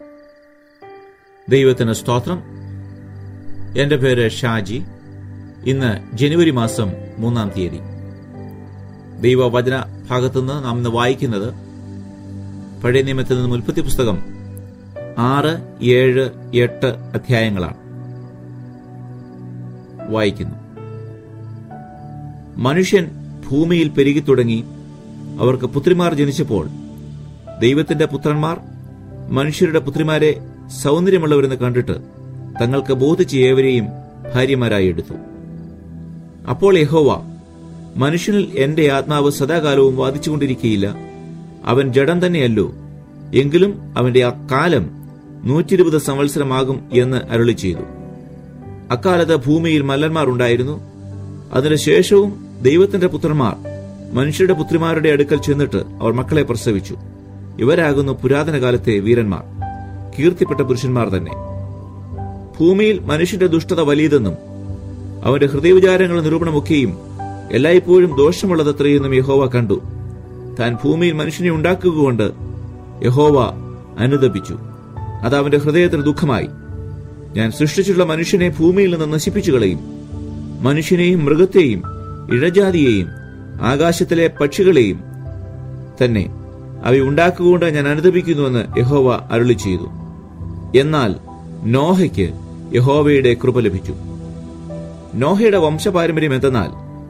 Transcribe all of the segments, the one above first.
ദൈവത്തിന് സ്തോത്രം എൻ്റെ പേര് ഷാജി ഇന്ന് ജനുവരി മാസം മൂന്നാം തീയതി ദൈവവചന ഭാഗത്തുനിന്ന് നാം ഇന്ന് വായിക്കുന്നത് പഴയ നിയമത്തിൽ നിന്നും ഉൽപ്പത്തി പുസ്തകം ആറ് ഏഴ് എട്ട് അധ്യായങ്ങളാണ് വായിക്കുന്നു മനുഷ്യൻ ഭൂമിയിൽ പെരുകി തുടങ്ങി അവർക്ക് പുത്രിമാർ ജനിച്ചപ്പോൾ ദൈവത്തിന്റെ പുത്രന്മാർ മനുഷ്യരുടെ പുത്രിമാരെ സൗന്ദര്യമുള്ളവരെന്ന് കണ്ടിട്ട് തങ്ങൾക്ക് ബോധിച്ച ഏവരെയും ഭാര്യമാരായി എടുത്തു അപ്പോൾ യഹോവ മനുഷ്യനിൽ എന്റെ ആത്മാവ് സദാകാലവും വാദിച്ചുകൊണ്ടിരിക്കുകയില്ല അവൻ ജഡം തന്നെയല്ലോ എങ്കിലും അവന്റെ ആ കാലം നൂറ്റിരുപത് സംവത്സരമാകും എന്ന് അരുളി ചെയ്തു അക്കാലത്ത് ഭൂമിയിൽ മല്ലന്മാർ ഉണ്ടായിരുന്നു അതിനുശേഷവും ദൈവത്തിന്റെ പുത്രന്മാർ മനുഷ്യരുടെ പുത്രിമാരുടെ അടുക്കൽ ചെന്നിട്ട് അവർ മക്കളെ പ്രസവിച്ചു ഇവരാകുന്നു പുരാതന കാലത്തെ വീരന്മാർ കീർത്തിപ്പെട്ട പുരുഷന്മാർ തന്നെ ഭൂമിയിൽ മനുഷ്യന്റെ ദുഷ്ടത വലിയതെന്നും അവന്റെ ഹൃദയവിചാരങ്ങളുടെ നിരൂപണമൊക്കെയും എല്ലായ്പ്പോഴും ദോഷമുള്ളതത്രയെന്നും യഹോവ കണ്ടു താൻ ഭൂമിയിൽ മനുഷ്യനെ ഉണ്ടാക്കുകകൊണ്ട് യഹോവ അനുദപിച്ചു അത് അവന്റെ ഹൃദയത്തിന് ദുഃഖമായി ഞാൻ സൃഷ്ടിച്ചിട്ടുള്ള മനുഷ്യനെ ഭൂമിയിൽ നിന്ന് നശിപ്പിച്ചു കളയും മനുഷ്യനെയും മൃഗത്തെയും ഇഴജാതിയെയും ആകാശത്തിലെ പക്ഷികളെയും തന്നെ അവയുണ്ടാക്കുകൊണ്ട് ഞാൻ അനുദപിക്കുന്നുവെന്ന് യഹോവ അരുളി ചെയ്തു എന്നാൽ നോഹയ്ക്ക് യഹോവയുടെ കൃപ ലഭിച്ചു നോഹയുടെ വംശപാരമ്പര്യം എന്തെന്നാൽ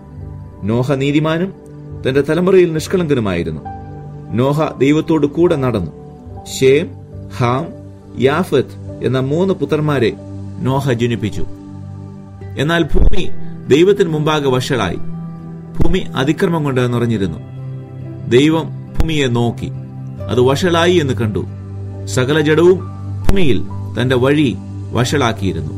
നോഹ നീതിമാനും തന്റെ തലമുറയിൽ നിഷ്കളങ്കനുമായിരുന്നു നോഹ ദൈവത്തോട് കൂടെ നടന്നു ഷേം ഹാം യാഫത്ത് എന്ന മൂന്ന് പുത്രന്മാരെ നോഹ ജനിപ്പിച്ചു എന്നാൽ ഭൂമി ദൈവത്തിന് മുമ്പാകെ വഷളായി ഭൂമി അതിക്രമം കൊണ്ട് നിറഞ്ഞിരുന്നു ദൈവം ഭൂമിയെ നോക്കി അത് വഷളായി എന്ന് കണ്ടു സകല ജഡവും ഭൂമിയിൽ തന്റെ വഴി വഷളാക്കിയിരുന്നു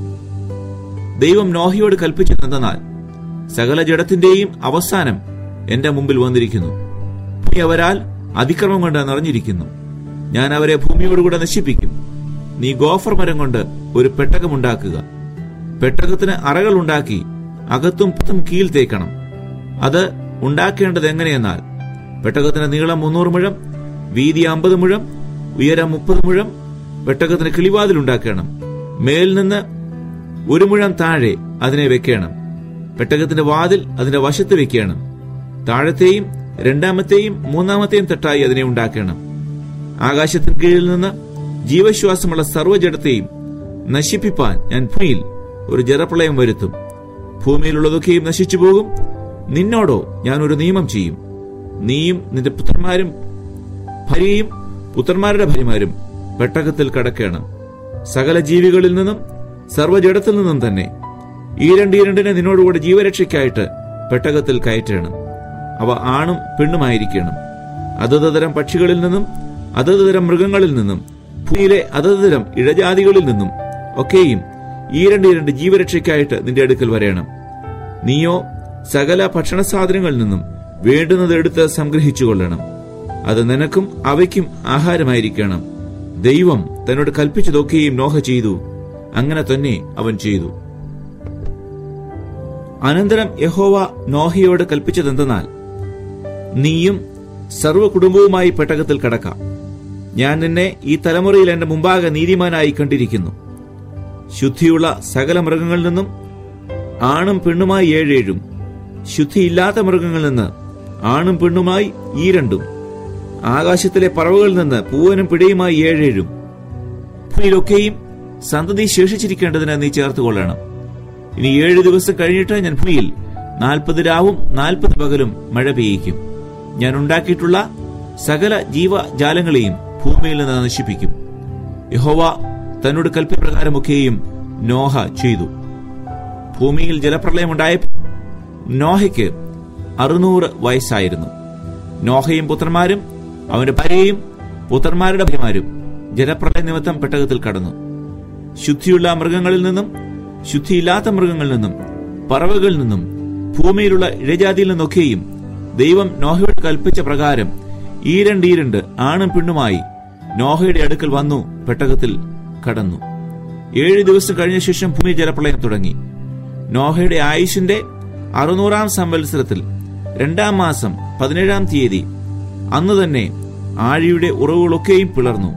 ദൈവം നോഹയോട് കൽപ്പിച്ചു തന്നാൽ സകല ജഡത്തിന്റെയും അവസാനം എന്റെ മുമ്പിൽ വന്നിരിക്കുന്നു ഭൂമി അവരാൽ അതിക്രമം കൊണ്ട് നിറഞ്ഞിരിക്കുന്നു ഞാൻ അവരെ ഭൂമിയോടുകൂടെ നശിപ്പിക്കും നീ ഗോഫർ മരം കൊണ്ട് ഒരു പെട്ടകമുണ്ടാക്കുക പെട്ടകത്തിന് അറകൾ ഉണ്ടാക്കി അകത്തും പുറത്തും കീൽ തേക്കണം അത് ഉണ്ടാക്കേണ്ടത് എങ്ങനെയെന്നാൽ പെട്ടകത്തിന് നീളം മുന്നൂറ് മുഴം വീതി അമ്പത് മുഴം ഉയരം മുപ്പത് മുഴം പെട്ടകത്തിന് കിളിവാതിൽ ഉണ്ടാക്കണം മേൽ നിന്ന് ഒരു മുഴം താഴെ അതിനെ വെക്കണം പെട്ടകത്തിന്റെ വാതിൽ അതിന്റെ വശത്ത് വെക്കണം താഴത്തെയും രണ്ടാമത്തെയും മൂന്നാമത്തെയും തട്ടായി അതിനെ ഉണ്ടാക്കണം ആകാശത്തിന് കീഴിൽ നിന്ന് ജീവശ്വാസമുള്ള സർവ്വജടത്തെയും നശിപ്പിപ്പാൻ ഞാൻ ഭൂമിയിൽ ഒരു ജലപ്രളയം വരുത്തും ഭൂമിയിലുള്ളതൊക്കെയും നശിച്ചു പോകും നിന്നോടോ ഞാൻ ഒരു നിയമം ചെയ്യും നീയും നിന്റെ പുത്രന്മാരും ഭാര്യയും പുത്രന്മാരുടെ ഭാര്യമാരും പെട്ടകത്തിൽ കടക്കണം സകല ജീവികളിൽ നിന്നും സർവ്വജടത്തിൽ നിന്നും തന്നെ ഈ രണ്ട് ഈരണ്ടിനെ നിന്നോടുകൂടെ ജീവരക്ഷയ്ക്കായിട്ട് പെട്ടകത്തിൽ കയറ്റണം അവ ആണും പെണ്ണുമായിരിക്കണം അതത് തരം പക്ഷികളിൽ നിന്നും അതത് തരം മൃഗങ്ങളിൽ നിന്നും ഭൂമിയിലെ അതത് തരം ഇഴജാതികളിൽ നിന്നും ഒക്കെയും ഈ രണ്ട് ഈ രണ്ട് ജീവരക്ഷയ്ക്കായിട്ട് നിന്റെ അടുക്കൽ വരേണം നീയോ സകല ഭക്ഷണ സാധനങ്ങളിൽ നിന്നും വേണ്ടുന്നത് എടുത്ത് സംഗ്രഹിച്ചു കൊള്ളണം അത് നിനക്കും അവയ്ക്കും ആഹാരമായിരിക്കണം ദൈവം തന്നോട് കൽപ്പിച്ചതൊക്കെയും നോഹ ചെയ്തു അങ്ങനെ തന്നെ അവൻ ചെയ്തു അനന്തരം യഹോവ നോഹയോട് കൽപ്പിച്ചതെന്തെന്നാൽ നീയും സർവ്വ കുടുംബവുമായി പെട്ടകത്തിൽ കടക്കാം ഞാൻ നിന്നെ ഈ തലമുറയിൽ എന്റെ മുമ്പാകെ നീതിമാനായി കണ്ടിരിക്കുന്നു ശുദ്ധിയുള്ള സകല മൃഗങ്ങളിൽ നിന്നും ആണും പെണ്ണുമായി ഏഴേഴും ശുദ്ധിയില്ലാത്ത മൃഗങ്ങളിൽ നിന്ന് ആണും പെണ്ണുമായി ഈ രണ്ടും ആകാശത്തിലെ പറവുകളിൽ നിന്ന് പൂവനും പിടയുമായി ഏഴേഴും ഭൂമിയിലൊക്കെയും സന്തതി ശേഷിച്ചിരിക്കേണ്ടതിന് നീ ചേർത്ത് കൊള്ളണം ഇനി ഏഴ് ദിവസം കഴിഞ്ഞിട്ട് ഞാൻ ഭൂമിയിൽ നാൽപ്പത് രാവും നാൽപ്പത് പകലും മഴ പെയ്യിക്കും ഞാൻ ഉണ്ടാക്കിയിട്ടുള്ള സകല ജീവജാലങ്ങളെയും ഭൂമിയിൽ നിന്ന് നശിപ്പിക്കും യഹോവ തന്നോട് കൽപ്പ്യപ്രകാരമൊക്കെയും നോഹ ചെയ്തു ഭൂമിയിൽ ജലപ്രളയമുണ്ടായപ്പോൾ നോഹയ്ക്ക് അറുന്നൂറ് വയസ്സായിരുന്നു നോഹയും പുത്രന്മാരും അവന്റെ ഭാര്യയും പുത്രന്മാരുടെ ഭാര്യമാരും ജലപ്രളയ നിമിത്തം പെട്ടകത്തിൽ കടന്നു ശുദ്ധിയുള്ള മൃഗങ്ങളിൽ നിന്നും ശുദ്ധിയില്ലാത്ത മൃഗങ്ങളിൽ നിന്നും പറവകളിൽ നിന്നും ഭൂമിയിലുള്ള ഇഴജാതിയിൽ നിന്നൊക്കെയും ദൈവം നോഹയോട് കൽപ്പിച്ച പ്രകാരം ഈരണ്ട് ഈരണ്ട് ആണും പെണ്ണുമായി നോഹയുടെ അടുക്കൽ വന്നു പെട്ടകത്തിൽ കടന്നു ഏഴ് ദിവസം കഴിഞ്ഞ ശേഷം ഭൂമി ജലപ്രളയം തുടങ്ങി നോഹയുടെ ആയുഷിന്റെ അറുന്നൂറാം സംവത്സരത്തിൽ രണ്ടാം മാസം പതിനേഴാം തീയതി അന്ന് തന്നെ ആഴിയുടെ ഉറവുകളൊക്കെയും പിളർന്നു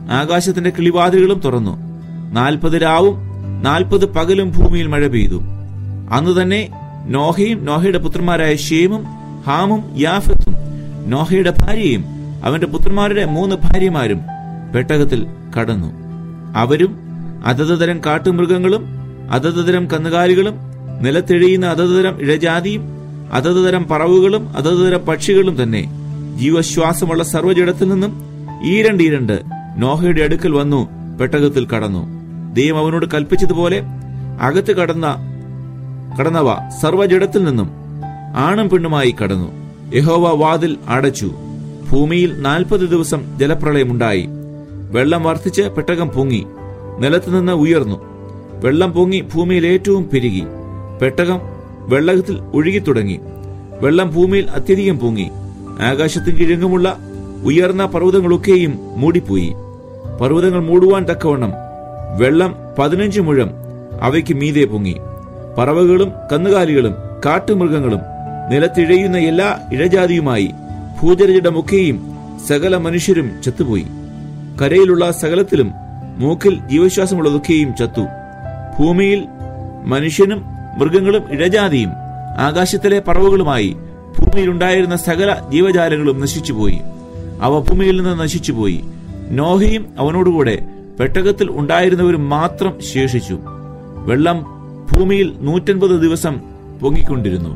ആകാശത്തിന്റെ കിളിവാതിലുകളും തുറന്നു നാൽപ്പത് രാവും നാൽപ്പത് പകലും ഭൂമിയിൽ മഴ പെയ്തു അന്ന് തന്നെ നോഹയും നോഹയുടെ പുത്രന്മാരായ ഷേമും ഹാമും യാഫത്തും നോഹയുടെ ഭാര്യയും അവന്റെ പുത്രന്മാരുടെ മൂന്ന് ഭാര്യമാരും പെട്ടകത്തിൽ കടന്നു അവരും അതത് തരം കാട്ടുമൃഗങ്ങളും അതത് തരം കന്നുകാലികളും നിലത്തെഴിയുന്ന അതത് തരം ഇഴജാതിയും അതത് തരം പറവുകളും അതത് തരം പക്ഷികളും തന്നെ ജീവശ്വാസമുള്ള സർവ്വജടത്തിൽ നിന്നും ഈരണ്ട് ഈരണ്ട് നോഹയുടെ അടുക്കൽ വന്നു പെട്ടകത്തിൽ കടന്നു ദൈവം അവനോട് കൽപ്പിച്ചതുപോലെ അകത്ത് കടന്ന കടന്നവ സർവ്വജടത്തിൽ നിന്നും ആണും പെണ്ണുമായി കടന്നു യഹോവ വാതിൽ അടച്ചു ഭൂമിയിൽ നാൽപ്പത് ദിവസം ജലപ്രളയമുണ്ടായി വെള്ളം വർദ്ധിച്ച് പെട്ടകം പൊങ്ങി നിലത്തുനിന്ന് ഉയർന്നു വെള്ളം പൊങ്ങി ഭൂമിയിൽ ഏറ്റവും പെരുകി പെട്ടകം വെള്ളത്തിൽ ഒഴുകിത്തുടങ്ങി വെള്ളം ഭൂമിയിൽ അത്യധികം പൊങ്ങി ആകാശത്തിന് കിഴങ്ങുമുള്ള ഉയർന്ന പർവ്വതങ്ങളൊക്കെയും മൂടിപ്പോയി പർവ്വതങ്ങൾ മൂടുവാൻ തക്കവണ്ണം വെള്ളം പതിനഞ്ച് മുഴം അവയ്ക്ക് മീതെ പൊങ്ങി പറവകളും കന്നുകാലികളും കാട്ടുമൃഗങ്ങളും നിലത്തിഴയുന്ന എല്ലാ ഇഴജാതിയുമായി ഭൂചരജടമൊക്കെയും സകല മനുഷ്യരും ചത്തുപോയി കരയിലുള്ള സകലത്തിലും മൂക്കിൽ ജീവശ്വാസമുള്ളതൊക്കെയും ചത്തു ഭൂമിയിൽ മനുഷ്യനും മൃഗങ്ങളും ഇഴജാതിയും ആകാശത്തിലെ പറവുകളുമായി ഭൂമിയിലുണ്ടായിരുന്ന സകല ജീവജാലങ്ങളും നശിച്ചുപോയി അവ ഭൂമിയിൽ നിന്ന് നശിച്ചുപോയി നോഹയും അവനോടുകൂടെ പെട്ടകത്തിൽ ഉണ്ടായിരുന്നവരും മാത്രം ശേഷിച്ചു വെള്ളം ഭൂമിയിൽ നൂറ്റൻപത് ദിവസം പൊങ്ങിക്കൊണ്ടിരുന്നു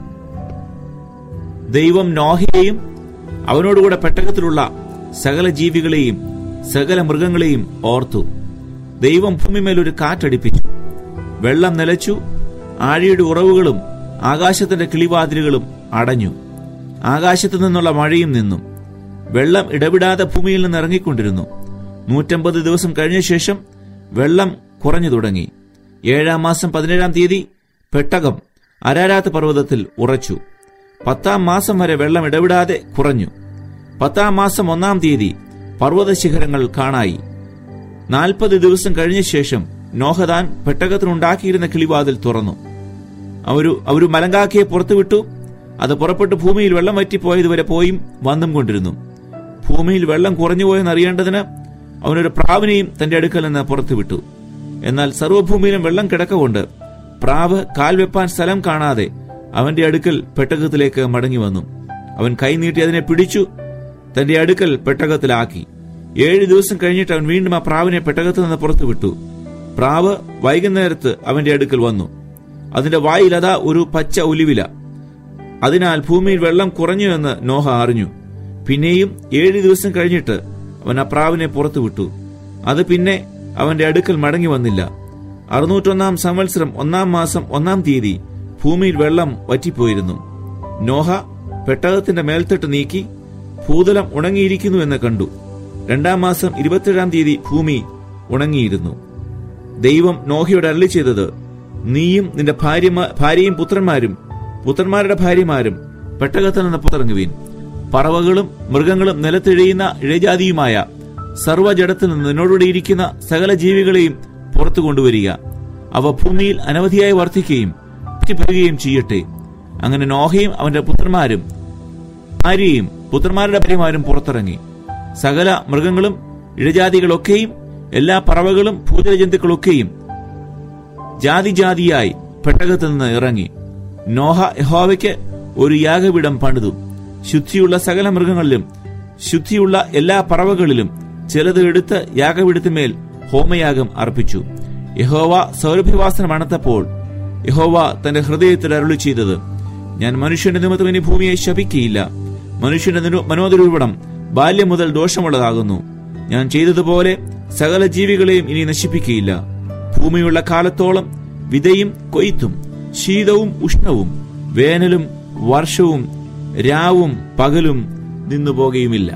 ദൈവം നോഹയെയും അവനോടുകൂടെ പെട്ടകത്തിലുള്ള സകല ജീവികളെയും സകല മൃഗങ്ങളെയും ഓർത്തു ദൈവം ഭൂമിമേൽ ഒരു കാറ്റടിപ്പിച്ചു വെള്ളം നിലച്ചു ആഴിയുടെ ഉറവുകളും ആകാശത്തിന്റെ കിളിവാതിലുകളും അടഞ്ഞു ആകാശത്തു നിന്നുള്ള മഴയും നിന്നു വെള്ളം ഇടവിടാതെ ഭൂമിയിൽ നിന്ന് ഇറങ്ങിക്കൊണ്ടിരുന്നു നൂറ്റമ്പത് ദിവസം കഴിഞ്ഞ ശേഷം വെള്ളം കുറഞ്ഞു തുടങ്ങി ഏഴാം മാസം പതിനേഴാം തീയതി പെട്ടകം അരാരാത്ത് പർവ്വതത്തിൽ ഉറച്ചു പത്താം മാസം വരെ വെള്ളം ഇടവിടാതെ കുറഞ്ഞു പത്താം മാസം ഒന്നാം തീയതി പർവ്വത ശിഖരങ്ങൾ കാണായി നാൽപ്പത് ദിവസം കഴിഞ്ഞ ശേഷം നോഹദാൻ പെട്ടകത്തിനുണ്ടാക്കിയിരുന്ന കിളിവാതിൽ തുറന്നു അവരു അവരു മലങ്കാക്കയെ പുറത്തുവിട്ടു അത് പുറപ്പെട്ട് ഭൂമിയിൽ വെള്ളം വറ്റിപ്പോയതുവരെ പോയും വന്നും കൊണ്ടിരുന്നു ഭൂമിയിൽ വെള്ളം കുറഞ്ഞുപോയെന്ന് അറിയേണ്ടതിന് അവനൊരു പ്രാവിനെയും തന്റെ അടുക്കൽ നിന്ന് പുറത്തുവിട്ടു എന്നാൽ സർവ്വഭൂമിയിലും വെള്ളം കിടക്കൊണ്ട് പ്രാവ് കാൽവെപ്പാൻ സ്ഥലം കാണാതെ അവന്റെ അടുക്കൽ പെട്ടകത്തിലേക്ക് മടങ്ങി വന്നു അവൻ കൈനീട്ടി അതിനെ പിടിച്ചു തന്റെ അടുക്കൽ പെട്ടകത്തിലാക്കി ഏഴ് ദിവസം കഴിഞ്ഞിട്ട് അവൻ വീണ്ടും ആ പ്രാവിനെ പെട്ടകത്തിൽ നിന്ന് പുറത്തുവിട്ടു പ്രാവ് വൈകുന്നേരത്ത് അവന്റെ അടുക്കൽ വന്നു അതിന്റെ വായിൽ അതാ ഒരു പച്ച ഒലിവില അതിനാൽ ഭൂമിയിൽ വെള്ളം കുറഞ്ഞു എന്ന് നോഹ അറിഞ്ഞു പിന്നെയും ഏഴ് ദിവസം കഴിഞ്ഞിട്ട് അവൻ ആ പ്രാവിനെ പുറത്തുവിട്ടു അത് പിന്നെ അവന്റെ അടുക്കൽ മടങ്ങി വന്നില്ല അറുന്നൂറ്റൊന്നാം സംവത്സരം ഒന്നാം മാസം ഒന്നാം തീയതി ഭൂമിയിൽ വെള്ളം വറ്റിപ്പോയിരുന്നു നോഹ പെട്ടകത്തിന്റെ മേൽത്തട്ട് നീക്കി ഭൂതലം ഉണങ്ങിയിരിക്കുന്നു എന്ന് കണ്ടു രണ്ടാം മാസം ഇരുപത്തിയേഴാം തീയതി ഭൂമി ഉണങ്ങിയിരുന്നു ദൈവം നോഹയോട് അരളി ചെയ്തത് നീയും നിന്റെ ഭാര്യ ഭാര്യയും പുത്രന്മാരും പുത്രന്മാരുടെ ഭാര്യമാരും പെട്ടകത്തിൽ നിന്ന് പുറത്തിറങ്ങുവീൻ പറവകളും മൃഗങ്ങളും നിലത്തിഴയുന്ന ഇഴജാതിയുമായ സർവ്വജടത്തിൽ നിന്ന് നിന്നോടുകൂടി ഇരിക്കുന്ന സകല ജീവികളെയും പുറത്തു കൊണ്ടുവരിക അവ ഭൂമിയിൽ അനവധിയായി വർദ്ധിക്കുകയും പെരുകുകയും ചെയ്യട്ടെ അങ്ങനെ നോഹയും അവന്റെ പുത്രന്മാരും ഭാര്യയും പുത്രന്മാരുടെ ഭാര്യമാരും പുറത്തിറങ്ങി സകല മൃഗങ്ങളും ഇഴജാതികളൊക്കെയും എല്ലാ പറവകളും ഭൂജലജന്തുക്കളൊക്കെയും ജാതി ജാതിയായി പെട്ടകത്തിൽ നിന്ന് ഇറങ്ങി നോഹ യഹോവയ്ക്ക് ഒരു യാഗപീഠം പണിതു ശുദ്ധിയുള്ള സകല മൃഗങ്ങളിലും ശുദ്ധിയുള്ള എല്ലാ പറവകളിലും ചിലത് എടുത്ത് യാഗപീഠത്തിന്മേൽ ഹോമയാഗം അർപ്പിച്ചു യഹോവ സൗരഭ്യവാസനം അണത്തപ്പോൾ യഹോവ തന്റെ ഹൃദയത്തിൽ അരുളി ചെയ്തത് ഞാൻ മനുഷ്യന്റെ നിമിത്തം ഇനി ഭൂമിയെ ശപിക്കയില്ല മനുഷ്യന്റെ നിരു- മനോനിരൂപണം ബാല്യം മുതൽ ദോഷമുള്ളതാകുന്നു ഞാൻ ചെയ്തതുപോലെ സകല ജീവികളെയും ഇനി നശിപ്പിക്കയില്ല ഭൂമിയുള്ള കാലത്തോളം വിതയും കൊയ്ത്തും ശീതവും ഉഷ്ണവും വേനലും വർഷവും രാവും പകലും നിന്നുപോകുകയുമില്ല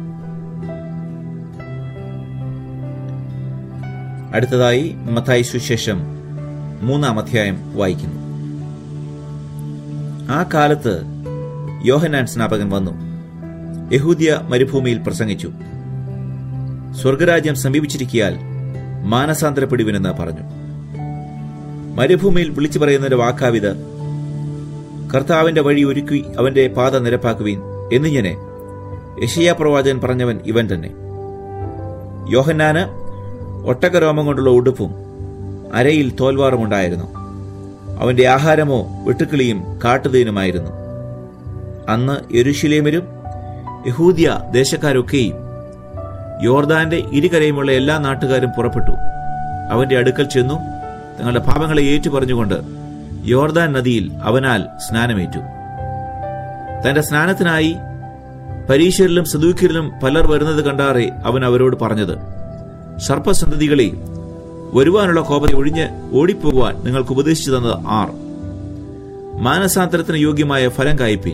അടുത്തതായി മത്തായി സുശേഷം മൂന്നാം അധ്യായം വായിക്കുന്നു ആ കാലത്ത് യോഹനാൻ സ്നാപകൻ വന്നു യഹൂദ്യ മരുഭൂമിയിൽ പ്രസംഗിച്ചു സ്വർഗരാജ്യം സമീപിച്ചിരിക്കിയാൽ മാനസാന്തരപ്പെടുവിനെന്ന് പറഞ്ഞു മരുഭൂമിയിൽ വിളിച്ചു പറയുന്നൊരു വാക്കാവിത് കർത്താവിന്റെ വഴി ഒരുക്കി അവന്റെ പാത നിരപ്പാക്കുവീൻ എന്നിങ്ങനെ യശയാ പ്രവാചകൻ പറഞ്ഞവൻ ഇവൻ തന്നെ യോഹന്നാന് ഒട്ടകരോമം കൊണ്ടുള്ള ഉടുപ്പും അരയിൽ തോൽവാറും ഉണ്ടായിരുന്നു അവന്റെ ആഹാരമോ വെട്ടുക്കിളിയും കാട്ടുതീനുമായിരുന്നു അന്ന് യെരുശലേമിലും യഹൂദ്യ ദേശക്കാരൊക്കെയും യോർദാന്റെ ഇരുകരയുമുള്ള എല്ലാ നാട്ടുകാരും പുറപ്പെട്ടു അവന്റെ അടുക്കൽ ചെന്നു തങ്ങളുടെ പാപങ്ങളെ ഏറ്റുപറഞ്ഞുകൊണ്ട് യോർദാൻ നദിയിൽ അവനാൽ സ്നാനമേറ്റു തന്റെ സ്നാനത്തിനായി പരീശരിലും സദൂക്യരിലും പലർ വരുന്നത് കണ്ടാറെ അവൻ അവരോട് പറഞ്ഞത് സർപ്പസന്തതികളെ വരുവാനുള്ള കോപത്തെ ഒഴിഞ്ഞ് ഓടിപ്പോകുവാൻ നിങ്ങൾക്ക് ഉപദേശിച്ചു തന്നത് ആർ മാനസാന്തരത്തിന് യോഗ്യമായ ഫലം കായ്പീൻ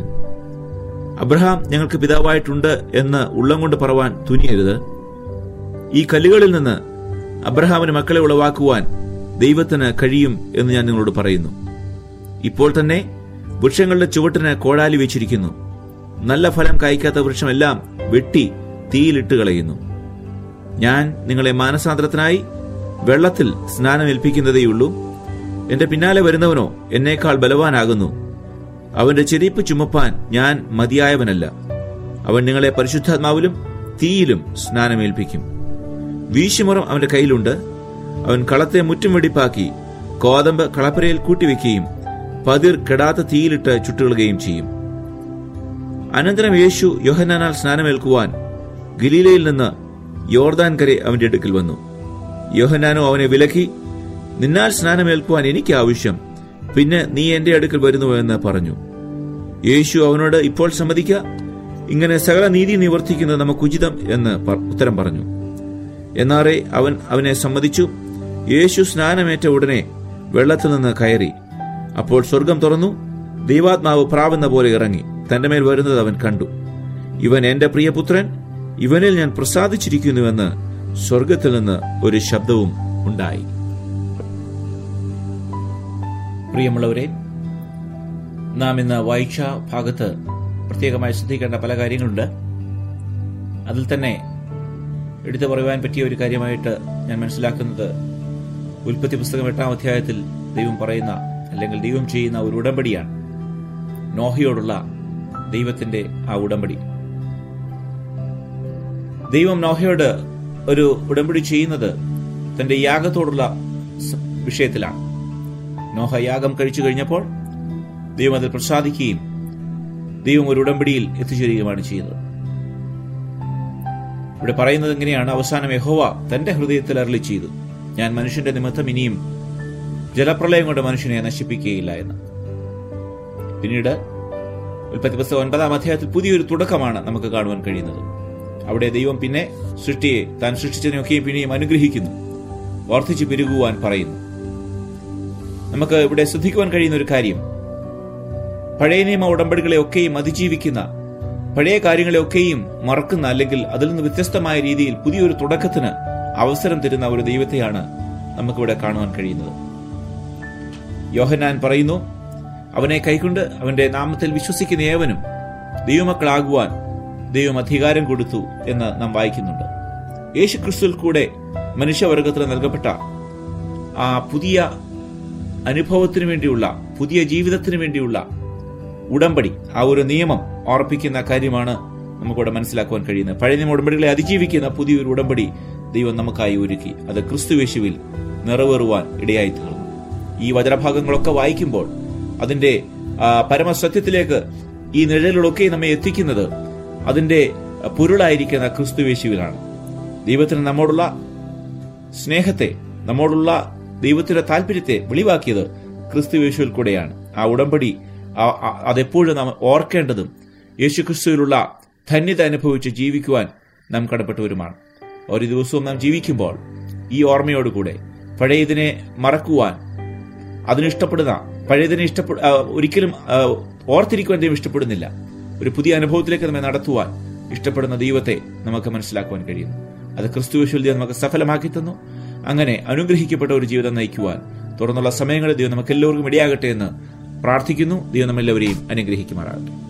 അബ്രഹാം ഞങ്ങൾക്ക് പിതാവായിട്ടുണ്ട് എന്ന് ഉള്ളം കൊണ്ട് പറവാൻ തുനിയരുത് ഈ കല്ലുകളിൽ നിന്ന് അബ്രഹാമിന് മക്കളെ ഉളവാക്കുവാൻ ദൈവത്തിന് കഴിയും എന്ന് ഞാൻ നിങ്ങളോട് പറയുന്നു ഇപ്പോൾ തന്നെ വൃക്ഷങ്ങളുടെ ചുവട്ടിന് കോടാലി വെച്ചിരിക്കുന്നു നല്ല ഫലം കായ്ക്കാത്ത വൃക്ഷമെല്ലാം വെട്ടി തീയിലിട്ട് കളയുന്നു ഞാൻ നിങ്ങളെ മാനസാന്തരത്തിനായി വെള്ളത്തിൽ സ്നാനമേൽപ്പിക്കുന്നതേയുള്ളൂ എന്റെ പിന്നാലെ വരുന്നവനോ എന്നേക്കാൾ ബലവാനാകുന്നു അവന്റെ ചെരിപ്പ് ചുമപ്പാൻ ഞാൻ മതിയായവനല്ല അവൻ നിങ്ങളെ പരിശുദ്ധാത്മാവിലും തീയിലും സ്നാനമേൽപ്പിക്കും വീശുമുറം അവന്റെ കയ്യിലുണ്ട് അവൻ കളത്തെ മുറ്റും വെടിപ്പാക്കി കോതമ്പ് കളപ്പരയിൽ കൂട്ടിവെക്കുകയും പതിർ കെടാത്ത തീയിലിട്ട് ചുട്ടുകളുകയും ചെയ്യും അനന്തരം യേശു യോഹന്നാനാൽ സ്നാനമേൽക്കുവാൻ ഗലീലയിൽ നിന്ന് യോർദാൻ കരെ അവന്റെ അടുക്കൽ വന്നു യോഹന്നാനോ അവനെ വിലക്കി നിന്നാൽ സ്നാനമേൽക്കുവാൻ എനിക്ക് ആവശ്യം പിന്നെ നീ എന്റെ അടുക്കൽ വരുന്നു എന്ന് പറഞ്ഞു യേശു അവനോട് ഇപ്പോൾ സമ്മതിക്ക ഇങ്ങനെ സകല നീതി നിവർത്തിക്കുന്നത് നമുക്ക് ഉചിതം എന്ന് പ- ഉത്തരം പറഞ്ഞു എന്നാറെ അവൻ അവനെ സമ്മതിച്ചു യേശു സ്നാനമേറ്റ ഉടനെ വെള്ളത്തിൽ നിന്ന് കയറി അപ്പോൾ സ്വർഗം തുറന്നു ദൈവാത്മാവ് പ്രാവുന്ന പോലെ ഇറങ്ങി തന്റെ മേൽ വരുന്നത് അവൻ കണ്ടു ഇവൻ എന്റെ പ്രിയപുത്രൻ ഇവനിൽ ഞാൻ പ്രസാദിച്ചിരിക്കുന്നുവെന്ന് സ്വർഗത്തിൽ നിന്ന് ഒരു ശബ്ദവും ഉണ്ടായി പ്രിയമുള്ളവരെ നാം ഇന്ന് വായിച്ച ഭാഗത്ത് പ്രത്യേകമായി ശ്രദ്ധിക്കേണ്ട പല കാര്യങ്ങളുണ്ട് അതിൽ തന്നെ എടുത്തു പറയുവാൻ പറ്റിയ ഒരു കാര്യമായിട്ട് ഞാൻ മനസ്സിലാക്കുന്നത് ഉൽപ്പത്തി പുസ്തകം എട്ടാം അധ്യായത്തിൽ ദൈവം പറയുന്ന അല്ലെങ്കിൽ ദൈവം ചെയ്യുന്ന ഒരു ഉടമ്പടിയാണ് നോഹയോടുള്ള ദൈവത്തിന്റെ ആ ഉടമ്പടി ദൈവം നോഹയോട് ഒരു ഉടമ്പടി ചെയ്യുന്നത് തന്റെ യാഗത്തോടുള്ള സ- വിഷയത്തിലാണ് നോഹ യാഗം കഴിച്ചു കഴിഞ്ഞപ്പോൾ ദൈവം അതിൽ പ്രസാദിക്കുകയും ദൈവം ഒരു ഉടമ്പടിയിൽ എത്തിച്ചേരുകയുമാണ് ചെയ്യുന്നത് ഇവിടെ പറയുന്നത് എങ്ങനെയാണ് അവസാനം യഹോവ തന്റെ ഹൃദയത്തിൽ അരളി ചെയ്തു ഞാൻ മനുഷ്യന്റെ നിമിത്തം ഇനിയും ജലപ്രളയം കൊണ്ട് മനുഷ്യനെ നശിപ്പിക്കുകയില്ല എന്ന് പിന്നീട് ഉൽപ്പത്തി പുസ്തകം ഒൻപതാം അധ്യായത്തിൽ പുതിയൊരു തുടക്കമാണ് നമുക്ക് കാണുവാൻ കഴിയുന്നത് അവിടെ ദൈവം പിന്നെ സൃഷ്ടിയെ താൻ സൃഷ്ടിച്ചതിനൊക്കെയും പിന്നെയും അനുഗ്രഹിക്കുന്നു വർദ്ധിച്ചു പെരുകുവാൻ പറയുന്നു നമുക്ക് ഇവിടെ ശ്രദ്ധിക്കുവാൻ കഴിയുന്ന ഒരു കാര്യം പഴയ നിയമ ഉടമ്പടികളെ ഒക്കെയും അതിജീവിക്കുന്ന പഴയ കാര്യങ്ങളെ ഒക്കെയും മറക്കുന്ന അല്ലെങ്കിൽ അതിൽ നിന്ന് വ്യത്യസ്തമായ രീതിയിൽ പുതിയൊരു തുടക്കത്തിന് അവസരം തരുന്ന ഒരു ദൈവത്തെയാണ് നമുക്കിവിടെ കാണുവാൻ കഴിയുന്നത് യോഹന്നാൻ പറയുന്നു അവനെ കൈക്കൊണ്ട് അവന്റെ നാമത്തിൽ വിശ്വസിക്കുന്ന ഏവനും ദൈവമക്കളാകുവാൻ ദൈവം അധികാരം കൊടുത്തു എന്ന് നാം വായിക്കുന്നുണ്ട് യേശു ക്രിസ്തുവിൽ കൂടെ മനുഷ്യവർഗത്തിന് നൽകപ്പെട്ട ആ പുതിയ അനുഭവത്തിന് വേണ്ടിയുള്ള പുതിയ ജീവിതത്തിന് വേണ്ടിയുള്ള ഉടമ്പടി ആ ഒരു നിയമം ഓർപ്പിക്കുന്ന കാര്യമാണ് നമുക്കിവിടെ മനസ്സിലാക്കുവാൻ കഴിയുന്നത് പഴയ നിയമ ഉടമ്പടികളെ അതിജീവിക്കുന്ന പുതിയൊരു ഉടമ്പടി ദൈവം നമുക്കായി ഒരുക്കി അത് ക്രിസ്തുവേശുവിൽ നിറവേറുവാൻ ഇടയായി തീർന്നു ഈ വചനഭാഗങ്ങളൊക്കെ വായിക്കുമ്പോൾ അതിന്റെ ആ, പരമസത്യത്തിലേക്ക് ഈ നിഴലുകളൊക്കെ നമ്മെ എത്തിക്കുന്നത് അതിന്റെ പൊരുളായിരിക്കുന്ന ക്രിസ്തുവേശുവിലാണ് ദൈവത്തിന് നമ്മോടുള്ള സ്നേഹത്തെ നമ്മോടുള്ള ദൈവത്തിന്റെ താല്പര്യത്തെ വെളിവാക്കിയത് ക്രിസ്തുവേശുവിൽ കൂടെയാണ് ആ ഉടമ്പടി ആ- ആ- അതെപ്പോഴും നാം ഓർക്കേണ്ടതും യേശു ക്രിസ്തുവിലുള്ള ധന്യത അനുഭവിച്ച് ജീവിക്കുവാൻ നാം കടപ്പെട്ടവരുമാണ് ഒരു ദിവസവും നാം ജീവിക്കുമ്പോൾ ഈ ഓർമ്മയോടുകൂടെ പഴയതിനെ മറക്കുവാൻ അതിനിഷ്ടപ്പെടുന്ന പഴയതിനെ ഇഷ്ടപ്പെ ആ, ഒരിക്കലും ആ, ഓർത്തിരിക്കുവാൻ ദൈവം ഇഷ്ടപ്പെടുന്നില്ല ഒരു പുതിയ അനുഭവത്തിലേക്ക് നമ്മെ നടത്തുവാൻ ഇഷ്ടപ്പെടുന്ന ദൈവത്തെ നമുക്ക് മനസ്സിലാക്കുവാൻ കഴിയുന്നു അത് ക്രിസ്തുവിശ്വൽ ദൈവം നമുക്ക് സഫലമാക്കി തന്നു അങ്ങനെ അനുഗ്രഹിക്കപ്പെട്ട ഒരു ജീവിതം നയിക്കുവാൻ തുടർന്നുള്ള സമയങ്ങളിൽ ദൈവം നമുക്ക് എല്ലാവർക്കും ഇടയാകട്ടെ എന്ന് പ്രാർത്ഥിക്കുന്നു ദൈവം നമ്മളെല്ലാവരെയും അനുഗ്രഹിക്കുമാറാകട്ടെ